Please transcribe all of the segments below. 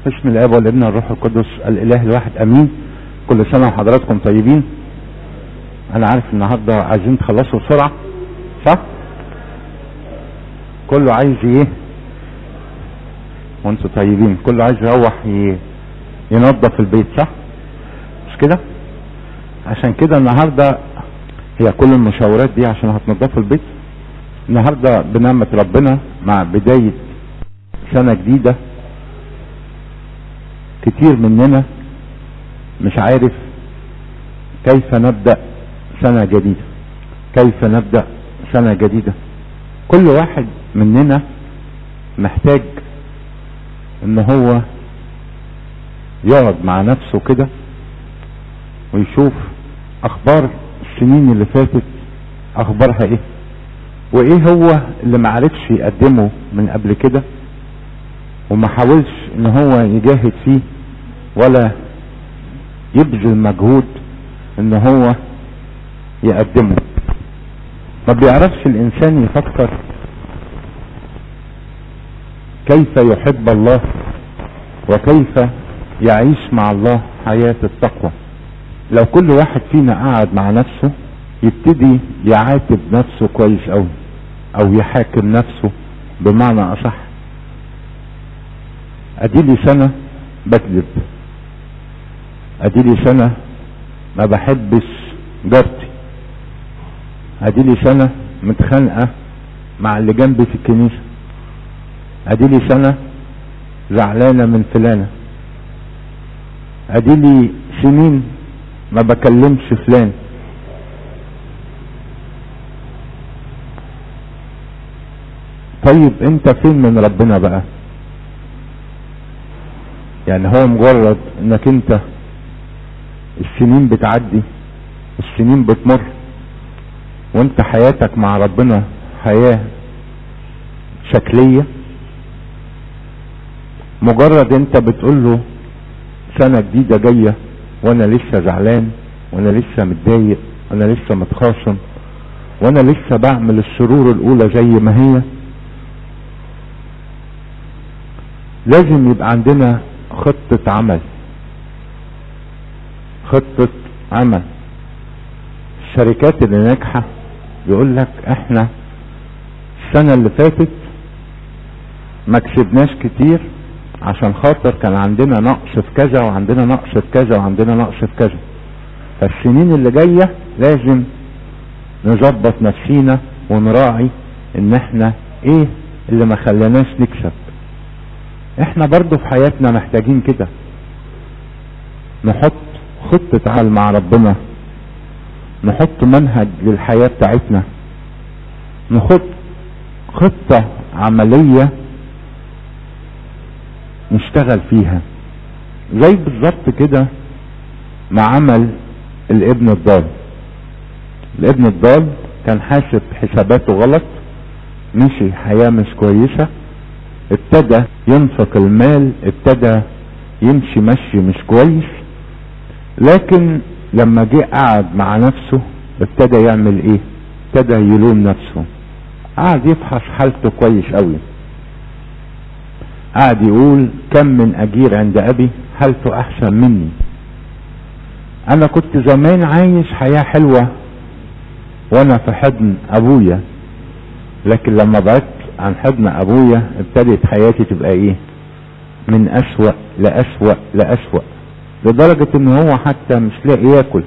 باسم الاب والابن والروح القدس الاله الواحد امين كل سنه وحضراتكم طيبين انا عارف النهارده عايزين تخلصوا بسرعه صح كله عايز ايه وانتوا طيبين كله عايز يروح ي- ينظف البيت صح مش كده عشان كده النهارده هي كل المشاورات دي عشان هتنضفوا البيت النهارده بنعمه ربنا مع بدايه سنه جديده كتير مننا مش عارف كيف نبدأ سنة جديدة كيف نبدأ سنة جديدة كل واحد مننا محتاج ان هو يقعد مع نفسه كده ويشوف اخبار السنين اللي فاتت اخبارها ايه وايه هو اللي معرفش يقدمه من قبل كده وما حاولش ان هو يجاهد فيه ولا يبذل مجهود ان هو يقدمه ما بيعرفش الانسان يفكر كيف يحب الله وكيف يعيش مع الله حياة التقوى لو كل واحد فينا قعد مع نفسه يبتدي يعاتب نفسه كويس قوي او يحاكم نفسه بمعنى اصح اديلي سنة بكذب اديلي سنة ما بحبش جارتي اديلي سنة متخانقة مع اللي جنبي في الكنيسة اديلي سنة زعلانة من فلانة اديلي سنين ما بكلمش فلان طيب انت فين من ربنا بقى يعني هو مجرد انك انت السنين بتعدي السنين بتمر وانت حياتك مع ربنا حياة شكلية مجرد انت بتقول له سنة جديدة جاية وانا لسه زعلان وانا لسه متضايق وانا لسه متخاصم وانا لسه بعمل الشرور الاولى زي ما هي لازم يبقى عندنا خطة عمل خطة عمل الشركات اللي ناجحة يقول لك احنا السنة اللي فاتت ما كسبناش كتير عشان خاطر كان عندنا نقص في كذا وعندنا نقص في كذا وعندنا نقص في كذا فالسنين اللي جاية لازم نظبط نفسينا ونراعي ان احنا ايه اللي ما خلاناش نكسب احنا برضو في حياتنا محتاجين كده نحط خطة عمل مع ربنا نحط منهج للحياة بتاعتنا نحط خطة عملية نشتغل فيها زي بالظبط كده ما عمل الابن الضال الابن الضال كان حاسب حساباته غلط مشي حياة مش كويسة ابتدى ينفق المال ابتدى يمشي مشي مش كويس لكن لما جه قعد مع نفسه ابتدى يعمل ايه ابتدى يلوم نفسه قعد يفحص حالته كويس قوي قعد يقول كم من اجير عند ابي حالته احسن مني انا كنت زمان عايش حياة حلوة وانا في حضن ابويا لكن لما بعدت عن حضن ابويا ابتدت حياتي تبقى ايه من اسوأ لاسوأ لاسوأ لدرجة ان هو حتى مش لاقي ياكل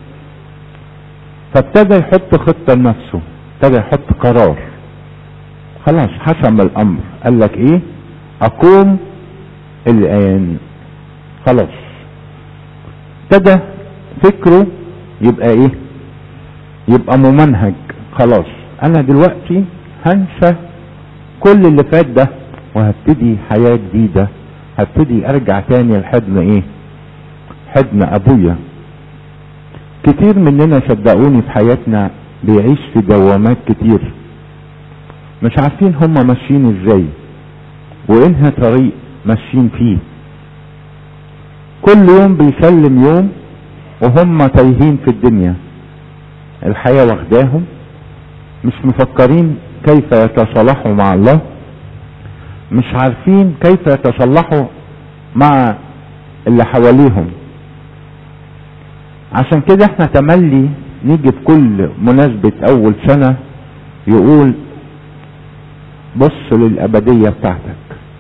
فابتدى يحط خطة لنفسه ابتدى يحط قرار خلاص حسم الامر قال لك ايه اقوم الان خلاص ابتدى فكره يبقى ايه يبقى ممنهج خلاص انا دلوقتي هنسى كل اللي فات ده وهبتدي حياة جديدة هبتدي ارجع تاني لحضن ايه حضن ابويا كتير مننا صدقوني في حياتنا بيعيش في دوامات كتير مش عارفين هما ماشيين ازاي وانهى طريق ماشيين فيه كل يوم بيسلم يوم وهم تايهين في الدنيا الحياة واخداهم مش مفكرين كيف يتصالحوا مع الله مش عارفين كيف يتصلحوا مع اللي حواليهم عشان كده احنا تملي نيجي في كل مناسبة اول سنة يقول بص للابدية بتاعتك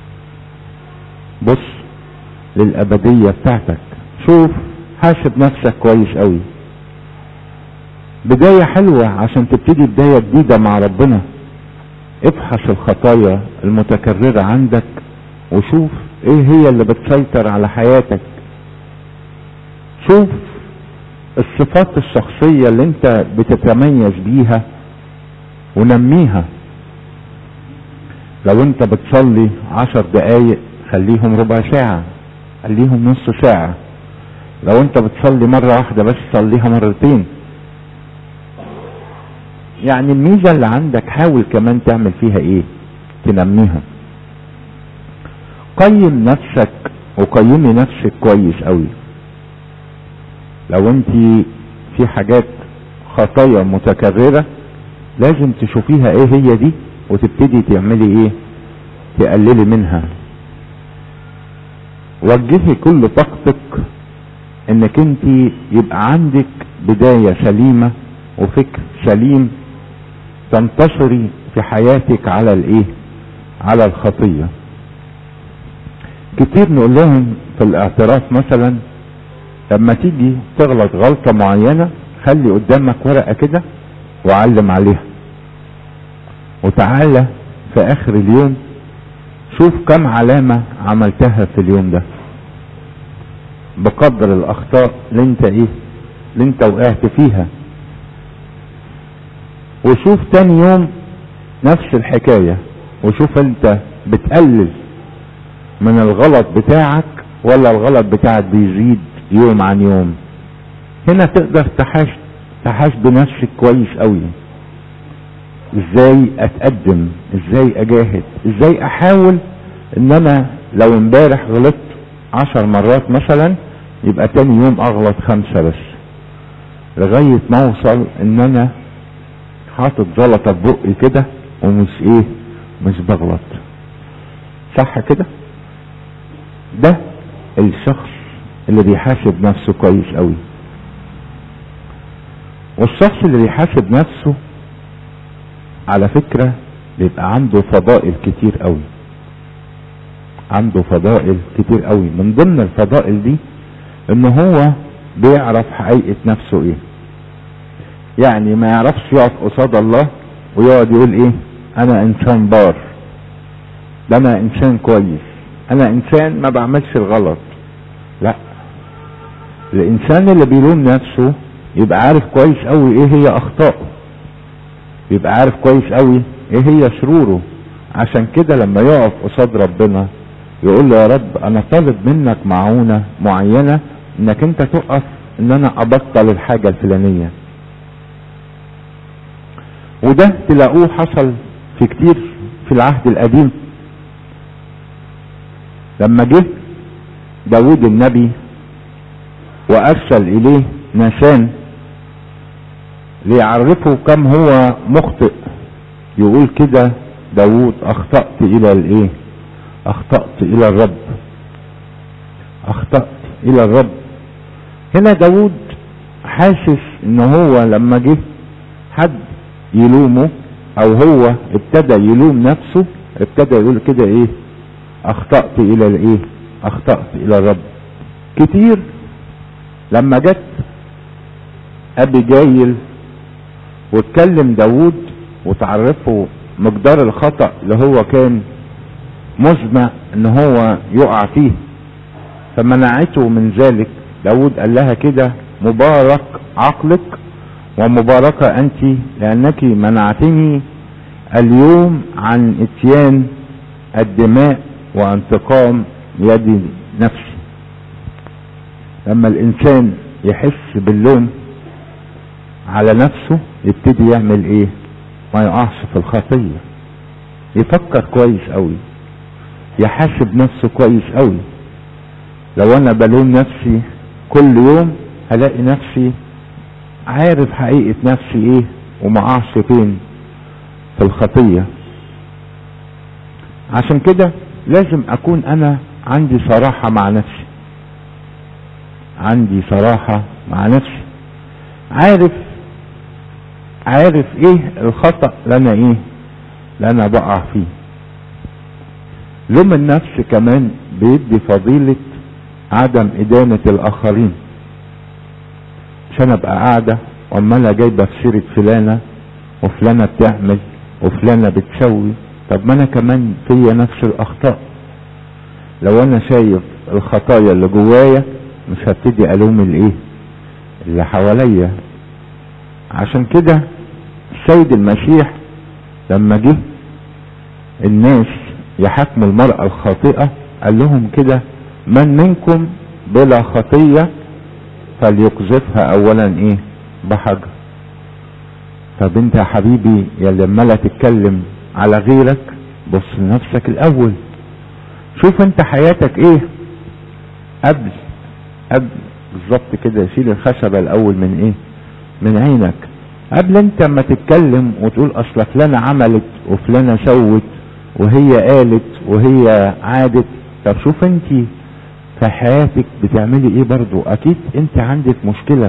بص للابدية بتاعتك شوف حاسب نفسك كويس قوي بداية حلوة عشان تبتدي بداية جديدة مع ربنا ابحث الخطايا المتكررة عندك وشوف ايه هي اللي بتسيطر على حياتك شوف الصفات الشخصية اللي انت بتتميز بيها ونميها لو انت بتصلي عشر دقايق خليهم ربع ساعة خليهم نص ساعة لو انت بتصلي مرة واحدة بس صليها مرتين يعني الميزة اللي عندك حاول كمان تعمل فيها ايه تنميها قيم نفسك وقيمي نفسك كويس قوي لو انت في حاجات خطايا متكررة لازم تشوفيها ايه هي دي وتبتدي تعملي ايه تقللي منها وجهي كل طاقتك انك انت يبقى عندك بداية سليمة وفكر سليم تنتشري في حياتك على الايه على الخطية كتير نقول لهم في الاعتراف مثلا لما تيجي تغلط غلطة معينة خلي قدامك ورقة كده وعلم عليها وتعالى في اخر اليوم شوف كم علامة عملتها في اليوم ده بقدر الاخطاء اللي انت ايه اللي انت وقعت فيها وشوف تاني يوم نفس الحكاية وشوف انت بتقلل من الغلط بتاعك ولا الغلط بتاعك بيزيد يوم عن يوم هنا تقدر تحاش تحاش بنفسك كويس قوي ازاي اتقدم ازاي اجاهد ازاي احاول ان انا لو امبارح غلطت عشر مرات مثلا يبقى تاني يوم اغلط خمسة بس لغاية ما اوصل ان انا حاطط زلطة في بقي كده ومش ايه مش بغلط صح كده ده الشخص اللي بيحاسب نفسه كويس قوي والشخص اللي بيحاسب نفسه على فكرة بيبقى عنده فضائل كتير قوي عنده فضائل كتير قوي من ضمن الفضائل دي ان هو بيعرف حقيقة نفسه ايه يعني ما يعرفش يقف قصاد الله ويقعد يقول ايه انا انسان بار ده انا انسان كويس انا انسان ما بعملش الغلط لا الانسان اللي بيلوم نفسه يبقى عارف كويس قوي ايه هي اخطائه يبقى عارف كويس قوي ايه هي شروره عشان كده لما يقف قصاد ربنا يقول له يا رب انا طالب منك معونة معينة انك انت تقف ان انا ابطل الحاجة الفلانية وده تلاقوه حصل في كتير في العهد القديم لما جه داود النبي وارسل اليه ناسان ليعرفه كم هو مخطئ يقول كده داود اخطأت الى الايه اخطأت الى الرب اخطأت الى الرب هنا داود حاسس ان هو لما جه حد يلومه او هو ابتدى يلوم نفسه ابتدى يقول كده ايه اخطأت الى الايه اخطأت الى الرب كتير لما جت ابي جايل واتكلم داود وتعرفه مقدار الخطأ اللي هو كان مزمع ان هو يقع فيه فمنعته من ذلك داود قال لها كده مبارك عقلك ومباركة انت لانك منعتني اليوم عن اتيان الدماء وانتقام يد نفسي لما الانسان يحس باللوم على نفسه يبتدي يعمل ايه ما يقعش في الخطية يفكر كويس قوي يحاسب نفسه كويس قوي لو انا بلوم نفسي كل يوم هلاقي نفسي عارف حقيقة نفسي ايه وما اقعش فين في الخطية عشان كده لازم اكون انا عندي صراحة مع نفسي عندي صراحة مع نفسي عارف عارف ايه الخطأ اللي انا ايه اللي انا بقع فيه لوم النفس كمان بيدي فضيلة عدم ادانة الاخرين عشان ابقى قاعدة وعمالة جايبة في سيرة فلانة وفلانة بتعمل وفلانة بتسوي طب ما انا كمان فيا نفس الاخطاء لو انا شايف الخطايا اللي جوايا مش هبتدي الوم الايه اللي حواليا عشان كده السيد المسيح لما جه الناس يحاكموا المرأة الخاطئة قال لهم كده من منكم بلا خطية فليقذفها اولا ايه بحجر طب انت يا حبيبي يا اللي عماله تتكلم على غيرك بص لنفسك الاول شوف انت حياتك ايه قبل قبل بالظبط كده شيل الخشبة الاول من ايه من عينك قبل انت ما تتكلم وتقول اصل فلانة عملت وفلانة سوت وهي قالت وهي عادت طب شوف انت في حياتك بتعملي ايه برضو اكيد انت عندك مشكلة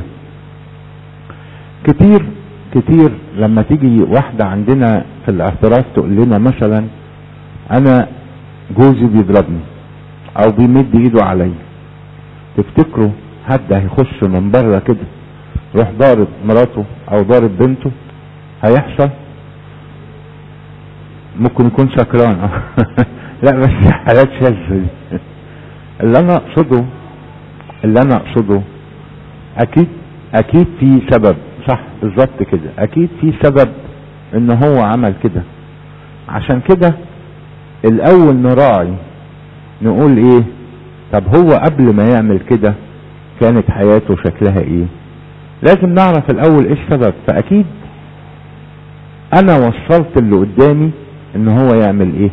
كتير كتير لما تيجي واحدة عندنا في الاعتراف تقول لنا مثلا انا جوزي بيضربني او بيمد ايده عليا تفتكروا حد هيخش من بره كده يروح ضارب مراته او ضارب بنته هيحصل ممكن يكون سكران لا بس حالات شاذة دي اللي انا اقصده اللي انا اقصده اكيد اكيد في سبب صح بالظبط كده اكيد في سبب ان هو عمل كده عشان كده الاول نراعي نقول ايه طب هو قبل ما يعمل كده كانت حياته شكلها ايه لازم نعرف الاول ايه السبب فاكيد انا وصلت اللي قدامي ان هو يعمل ايه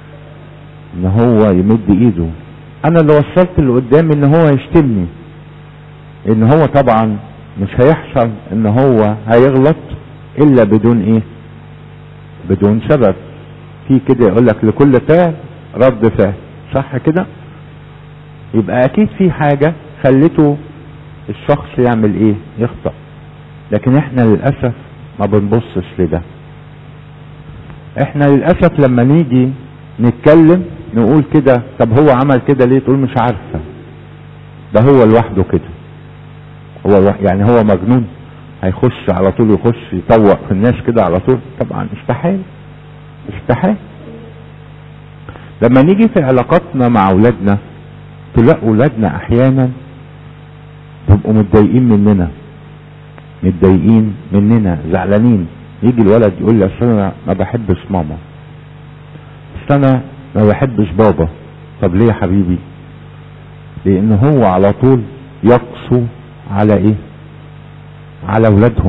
ان هو يمد ايده انا اللي وصلت اللي قدامي ان هو يشتمني ان هو طبعا مش هيحصل ان هو هيغلط الا بدون ايه بدون سبب في كده يقول لك لكل فعل رد فعل صح كده يبقى اكيد في حاجة خلته الشخص يعمل ايه يخطأ لكن احنا للأسف ما بنبصش لده احنا للأسف لما نيجي نتكلم نقول كده طب هو عمل كده ليه تقول مش عارفة ده هو لوحده كده هو الوا- يعني هو مجنون هيخش على طول يخش يطوق في الناس كده على طول طبعا استحال استحال لما نيجي في علاقاتنا مع اولادنا تلاقوا اولادنا احيانا بيبقوا متضايقين مننا متضايقين مننا زعلانين يجي الولد يقول لي اصل انا ما بحبش ماما اصل انا ما بحبش بابا طب ليه يا حبيبي لان هو على طول يقسو على ايه على اولادهم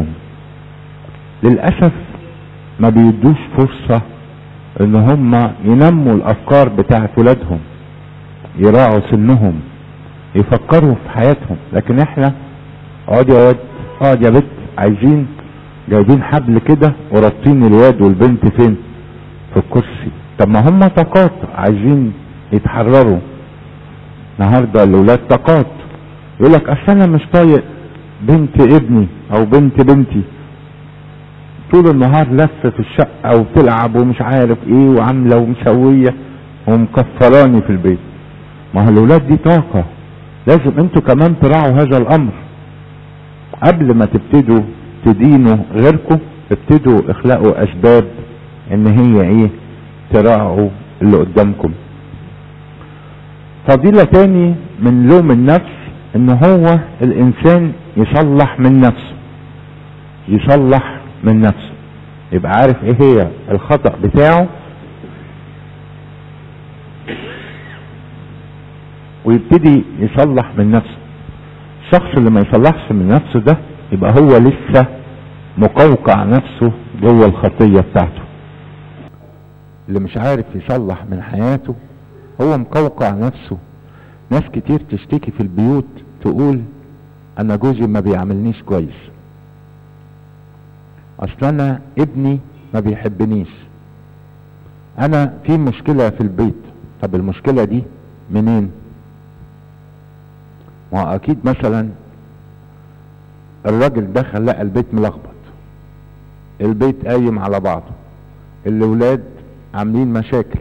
للاسف ما بيدوش فرصة ان هم ينموا الافكار بتاعت ولادهم يراعوا سنهم يفكروا في حياتهم لكن احنا اقعد يا واد اقعد يا بنت عايزين جايبين حبل كده ورابطين الواد والبنت فين في الكرسي طب ما هم طاقات عايزين يتحرروا النهارده الاولاد طاقات يقول لك اصل انا مش طايق بنت ابني او بنت بنتي طول النهار لف في الشقة وتلعب ومش عارف ايه وعاملة ومسوية ومكفراني في البيت ما هو الاولاد دي طاقة لازم انتوا كمان تراعوا هذا الامر قبل ما تبتدوا تدينوا غيركم ابتدوا اخلقوا اسباب ان هي ايه تراعوا اللي قدامكم فضيلة تاني من لوم النفس ان هو الانسان يصلح من نفسه يصلح من نفسه يبقى عارف ايه هي الخطأ بتاعه ويبتدي يصلح من نفسه الشخص اللي ما يصلحش من نفسه ده يبقى هو لسه مقوقع نفسه جوه الخطية بتاعته اللي مش عارف يصلح من حياته هو مقوقع نفسه ناس كتير تشتكي في البيوت تقول انا جوزي ما بيعملنيش كويس اصل انا ابني ما بيحبنيش انا في مشكلة في البيت طب المشكلة دي منين ما هو اكيد مثلا الراجل دخل لقى البيت ملخبط البيت قايم على بعضه الاولاد عاملين مشاكل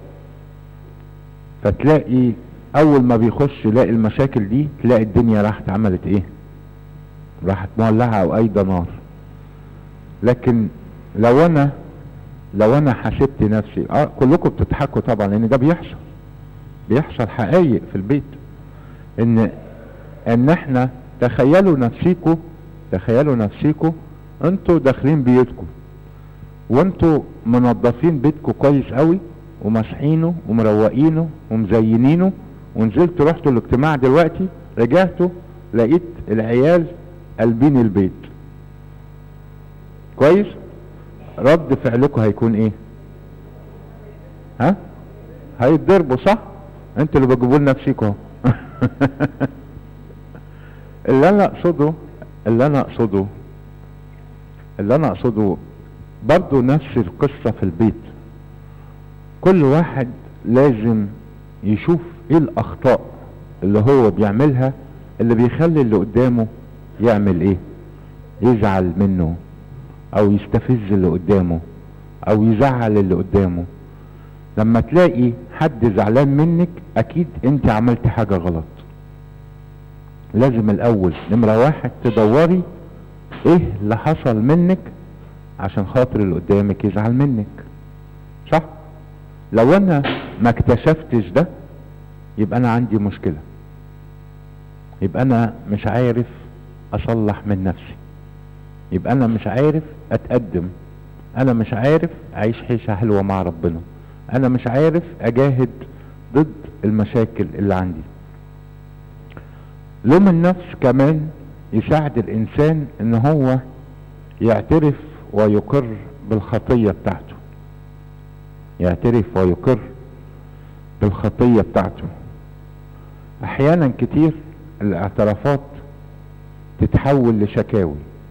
فتلاقي اول ما بيخش يلاقي المشاكل دي تلاقي الدنيا راحت عملت ايه راحت مولعة او ايضا نار لكن لو انا لو انا حسبت نفسي اه كلكم بتضحكوا طبعا لان ده بيحصل بيحصل حقايق في البيت ان ان احنا تخيلوا نفسيكوا تخيلوا نفسيكوا انتوا داخلين بيوتكم وانتوا منظفين بيتكم كويس قوي ومسحينه ومروقينه ومزينينه ونزلت رحتوا الاجتماع دلوقتي رجعتوا لقيت العيال قلبين البيت كويس رد فعلكم هيكون ايه ها هيتضربوا صح انتوا اللي بتجيبوا لنا نفسيكم اهو اللي انا اقصده اللي انا اقصده اللي انا اقصده برضو نفس القصة في البيت كل واحد لازم يشوف ايه الاخطاء اللي هو بيعملها اللي بيخلي اللي قدامه يعمل ايه يزعل منه او يستفز اللي قدامه او يزعل اللي قدامه لما تلاقي حد زعلان منك اكيد انت عملت حاجة غلط لازم الاول نمرة واحد تدوري ايه اللي حصل منك عشان خاطر اللي قدامك يزعل منك صح لو انا ما اكتشفتش ده يبقى انا عندي مشكلة يبقى انا مش عارف اصلح من نفسي يبقى انا مش عارف اتقدم انا مش عارف اعيش عيشة حلوة مع ربنا انا مش عارف اجاهد ضد المشاكل اللي عندي لوم النفس كمان يساعد الانسان ان هو يعترف ويقر بالخطية بتاعته يعترف ويقر بالخطية بتاعته احيانا كتير الاعترافات تتحول لشكاوي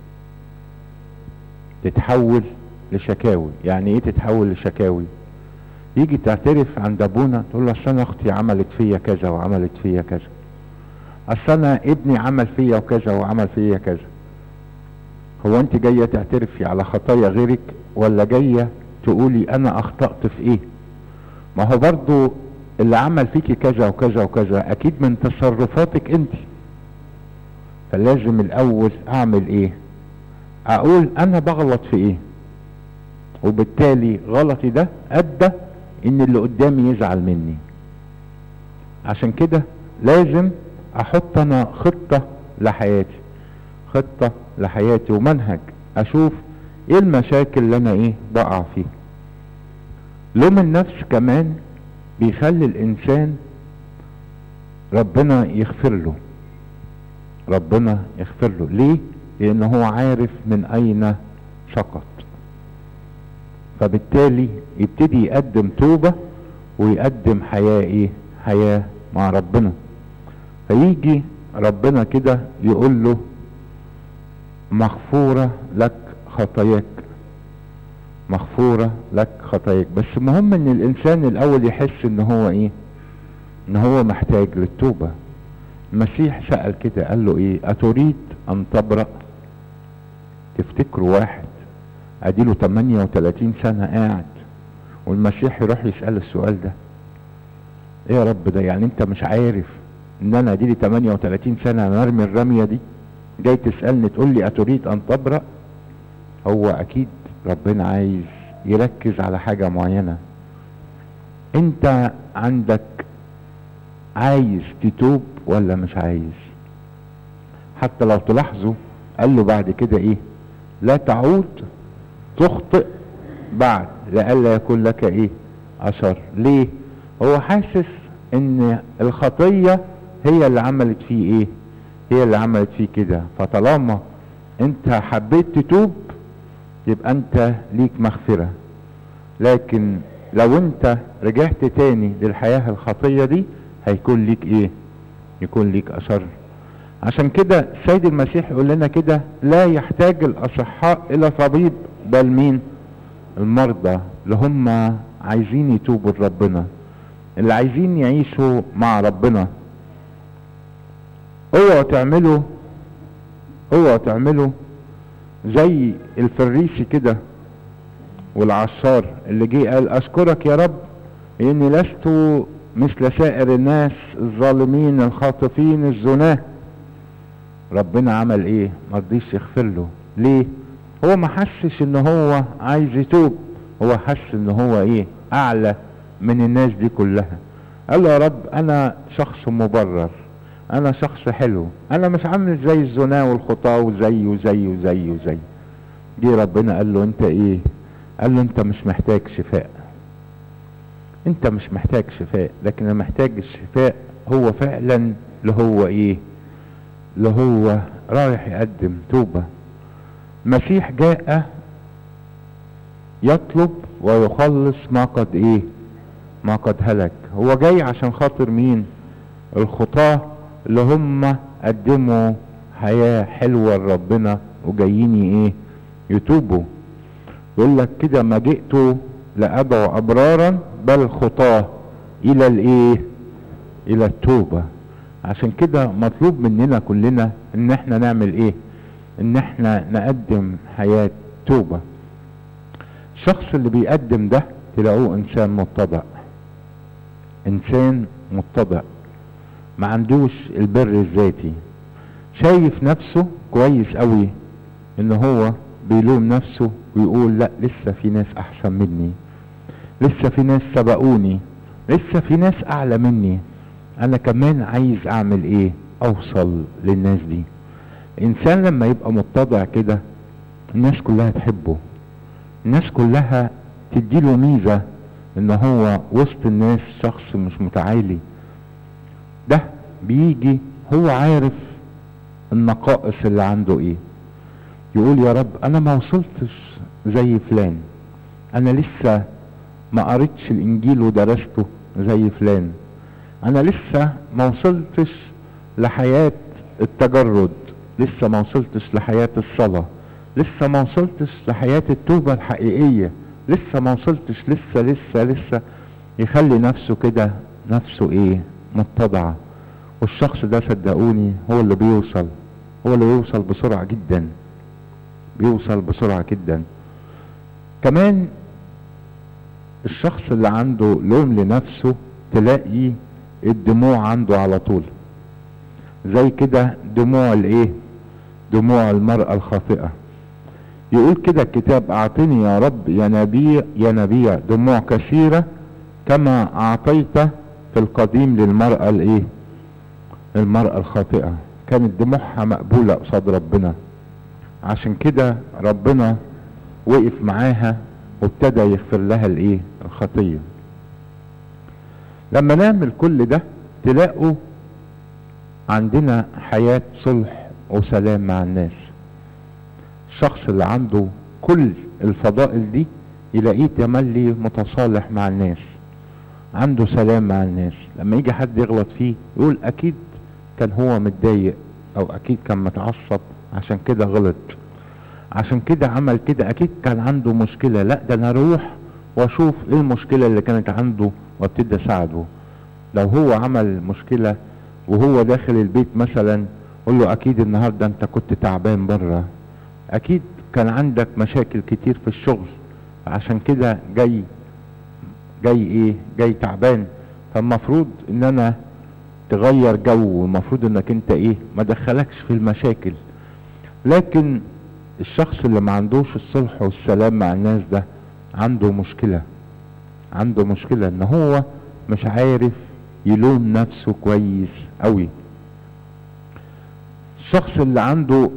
تتحول لشكاوي يعني ايه تتحول لشكاوي يجي تعترف عند ابونا تقول له اصل انا اختي عملت فيا كذا وعملت فيا كذا اصل انا ابني عمل فيا وكذا وعمل فيا كذا هو انت جاية تعترفي على خطايا غيرك ولا جاية تقولي انا اخطأت في ايه ما هو برضو اللي عمل فيكي كذا وكذا وكذا اكيد من تصرفاتك انت فلازم الاول اعمل ايه اقول انا بغلط في ايه وبالتالي غلطي ده ادى ان اللي قدامي يزعل مني عشان كده لازم احط انا خطة لحياتي خطة لحياتي ومنهج اشوف ايه المشاكل اللي انا ايه بقع فيها لوم النفس كمان بيخلي الانسان ربنا يغفر له ربنا يغفر له ليه لان هو عارف من اين سقط فبالتالي يبتدي يقدم توبة ويقدم حياة ايه حياة مع ربنا فيجي ربنا كده يقول له مغفورة لك خطاياك مغفورة لك خطاياك بس مهم ان الانسان الاول يحس ان هو ايه ان هو محتاج للتوبة المسيح سأل كده قال له ايه اتريد ان تبرأ تفتكروا واحد اديله 38 سنة قاعد والمسيح يروح يسأل السؤال ده ايه يا رب ده يعني انت مش عارف ان انا اديلي 38 سنة مرمي الرمية دي جاي تسألني تقول لي اتريد ان تبرأ هو اكيد ربنا عايز يركز على حاجة معينة انت عندك عايز تتوب ولا مش عايز حتى لو تلاحظوا قال له بعد كده ايه لا تعود تخطئ بعد لئلا يكون لك ايه اثر ليه هو حاسس ان الخطية هي اللي عملت فيه ايه هي اللي عملت فيه كده فطالما انت حبيت تتوب يبقى انت ليك مغفرة لكن لو انت رجعت تاني للحياة الخطية دي هيكون ليك ايه يكون ليك اثر عشان كده السيد المسيح يقول لنا كده لا يحتاج الاصحاء الى طبيب بل مين المرضى اللي هم عايزين يتوبوا لربنا اللي عايزين يعيشوا مع ربنا اوعوا تعملوا اوعوا تعملوا زي الفريسي كده والعشار اللي جه قال اشكرك يا رب اني لست مثل سائر الناس الظالمين الخاطفين الزناه ربنا عمل ايه ما رضيش يغفر له ليه هو ما حسش ان هو عايز يتوب هو حس ان هو ايه اعلى من الناس دي كلها قال له يا رب انا شخص مبرر انا شخص حلو انا مش عامل زي الزنا والخطاة وزي وزي وزي وزي جه ربنا قال له انت ايه قال له انت مش محتاج شفاء انت مش محتاج شفاء لكن محتاج الشفاء هو فعلا اللي هو ايه اللي هو رايح يقدم توبة مسيح جاء يطلب ويخلص ما قد ايه ما قد هلك هو جاي عشان خاطر مين الخطاة اللي هم قدموا حياة حلوة لربنا وجايين ايه يتوبوا يقول لك كده ما جئت لأدعو أبرارا بل خطاة إلى الإيه؟ إلى التوبة عشان كده مطلوب مننا كلنا إن إحنا نعمل إيه؟ إن إحنا نقدم حياة توبة الشخص اللي بيقدم ده تلاقوه إنسان متضع إنسان متضع ما عندوش البر الذاتي شايف نفسه كويس قوي ان هو بيلوم نفسه ويقول لا لسه في ناس احسن مني لسه في ناس سبقوني لسه في ناس اعلى مني انا كمان عايز اعمل ايه اوصل للناس دي الانسان لما يبقى متضع كده الناس كلها تحبه الناس كلها تديله ميزة ان هو وسط الناس شخص مش متعالي ده بيجي هو عارف النقائص اللي عنده ايه يقول يا رب انا ما وصلتش زي فلان انا لسه ما قريتش الانجيل ودرسته زي فلان انا لسه ما وصلتش لحياة التجرد لسه ما وصلتش لحياة الصلاة لسه ما وصلتش لحياة التوبة الحقيقية لسه ما وصلتش لسه لسه لسه يخلي نفسه كده نفسه ايه متضعة والشخص ده صدقوني هو اللي بيوصل هو اللي بيوصل بسرعة جدا بيوصل بسرعة جدا كمان الشخص اللي عنده لوم لنفسه تلاقي الدموع عنده على طول زي كده دموع الايه دموع المرأة الخاطئة يقول كده الكتاب اعطني يا رب يا نبي يا نبيع دموع كثيرة كما اعطيت في القديم للمرأة الايه المرأة الخاطئة كانت دموعها مقبولة قصاد ربنا عشان كده ربنا وقف معاها وابتدى يغفر لها الايه الخطية لما نعمل كل ده تلاقوا عندنا حياة صلح وسلام مع الناس الشخص اللي عنده كل الفضائل دي يلاقيه تملي متصالح مع الناس عنده سلام مع الناس لما يجي حد يغلط فيه يقول اكيد كان هو متضايق او اكيد كان متعصب عشان كده غلط عشان كده عمل كده اكيد كان عنده مشكلة لا ده انا اروح واشوف ايه المشكلة اللي كانت عنده وابتدي اساعده لو هو عمل مشكلة وهو داخل البيت مثلا قول له اكيد النهاردة انت كنت تعبان بره اكيد كان عندك مشاكل كتير في الشغل عشان كده جاي جاي ايه جاي تعبان فالمفروض ان انا تغير جو والمفروض انك انت ايه ما دخلكش في المشاكل لكن الشخص اللي ما عندوش الصلح والسلام مع الناس ده عنده مشكلة عنده مشكلة ان هو مش عارف يلوم نفسه كويس قوي الشخص اللي عنده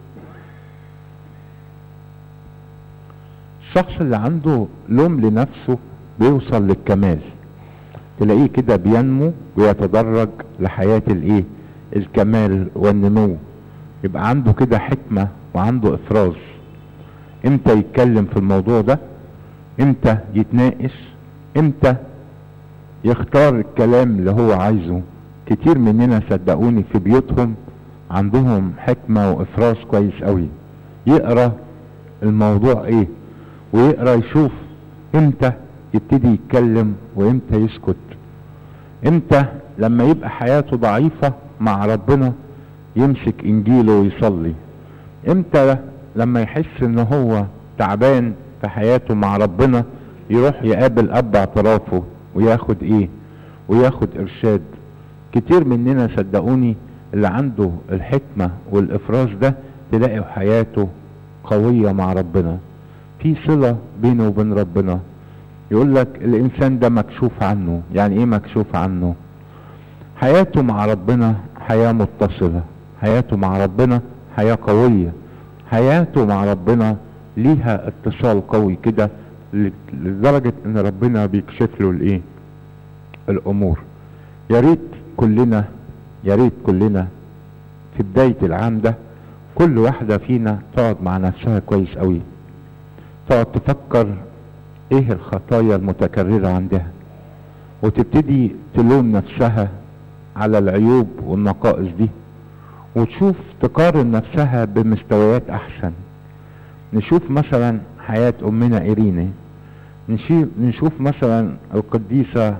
الشخص اللي عنده لوم لنفسه بيوصل للكمال تلاقيه كده بينمو ويتدرج لحياة الايه الكمال والنمو يبقى عنده كده حكمة وعنده افراز امتى يتكلم في الموضوع ده امتى يتناقش امتى يختار الكلام اللي هو عايزه كتير مننا صدقوني في بيوتهم عندهم حكمة وافراز كويس قوي يقرا الموضوع ايه ويقرا يشوف امتى يبتدي يتكلم وامتى يسكت امتى لما يبقى حياته ضعيفة مع ربنا يمسك انجيله ويصلي امتى لما يحس ان هو تعبان في حياته مع ربنا يروح يقابل اب اعترافه وياخد ايه وياخد ارشاد كتير مننا صدقوني اللي عنده الحكمة والافراز ده تلاقي حياته قوية مع ربنا في صلة بينه وبين ربنا يقول لك الانسان ده مكشوف عنه يعني ايه مكشوف عنه حياته مع ربنا حياة متصلة حياته مع ربنا حياة قوية حياته مع ربنا ليها اتصال قوي كده لدرجة ان ربنا بيكشف له الايه الامور يا ريت كلنا يا ريت كلنا في بداية العام ده كل واحدة فينا تقعد مع نفسها كويس قوي تقعد تفكر ايه الخطايا المتكررة عندها وتبتدي تلوم نفسها على العيوب والنقائص دي وتشوف تقارن نفسها بمستويات احسن نشوف مثلا حياة امنا ايريني نشوف مثلا القديسة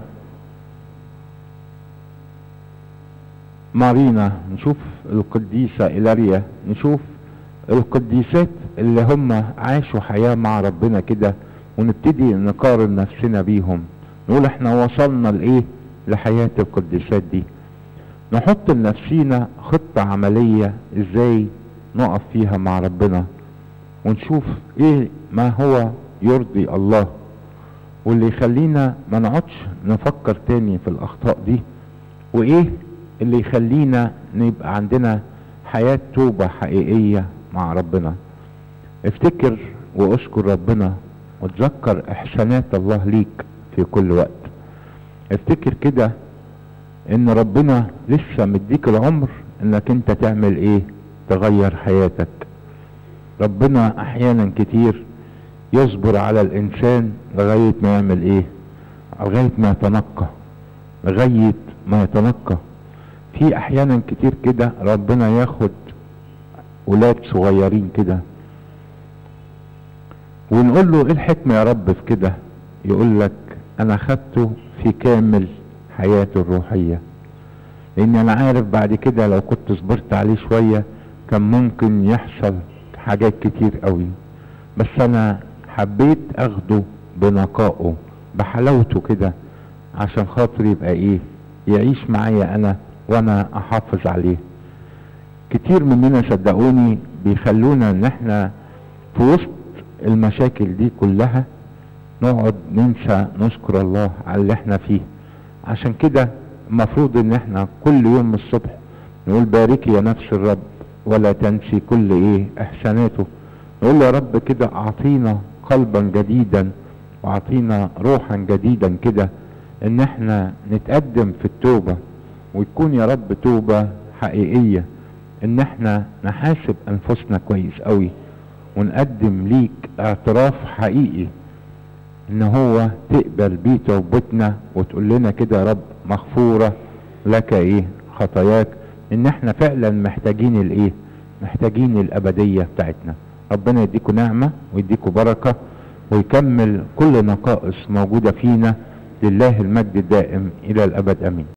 مارينا نشوف القديسة إلاريا نشوف القديسات اللي هم عاشوا حياة مع ربنا كده ونبتدي نقارن نفسنا بيهم نقول احنا وصلنا لايه لحياة القديسات دي نحط لنفسينا خطة عملية ازاي نقف فيها مع ربنا ونشوف ايه ما هو يرضي الله واللي يخلينا ما نقعدش نفكر تاني في الاخطاء دي وايه اللي يخلينا نبقى عندنا حياة توبة حقيقية مع ربنا افتكر واشكر ربنا وتذكر احسانات الله ليك في كل وقت افتكر كده ان ربنا لسه مديك العمر انك انت تعمل ايه تغير حياتك ربنا احيانا كتير يصبر على الانسان لغاية ما يعمل ايه لغاية ما يتنقى لغاية ما يتنقى في احيانا كتير كده ربنا ياخد ولاد صغيرين كده ونقول له ايه الحكمة يا رب في كده يقول لك انا خدته في كامل حياته الروحية لان انا عارف بعد كده لو كنت صبرت عليه شوية كان ممكن يحصل حاجات كتير قوي بس انا حبيت اخده بنقائه بحلاوته كده عشان خاطر يبقى ايه يعيش معايا انا وانا احافظ عليه كتير مننا صدقوني بيخلونا ان احنا في وسط المشاكل دي كلها نقعد ننسى نشكر الله على اللي احنا فيه عشان كده المفروض ان احنا كل يوم الصبح نقول باركي يا نفس الرب ولا تنسي كل ايه احساناته نقول يا رب كده اعطينا قلبا جديدا واعطينا روحا جديدا كده ان احنا نتقدم في التوبة ويكون يا رب توبة حقيقية ان احنا نحاسب انفسنا كويس قوي ونقدم ليك اعتراف حقيقي ان هو تقبل بيه توبتنا وتقول لنا كده يا رب مغفورة لك ايه خطاياك ان احنا فعلا محتاجين الايه محتاجين الابدية بتاعتنا ربنا يديكم نعمة ويديكم بركة ويكمل كل نقائص موجودة فينا لله المجد الدائم الى الابد امين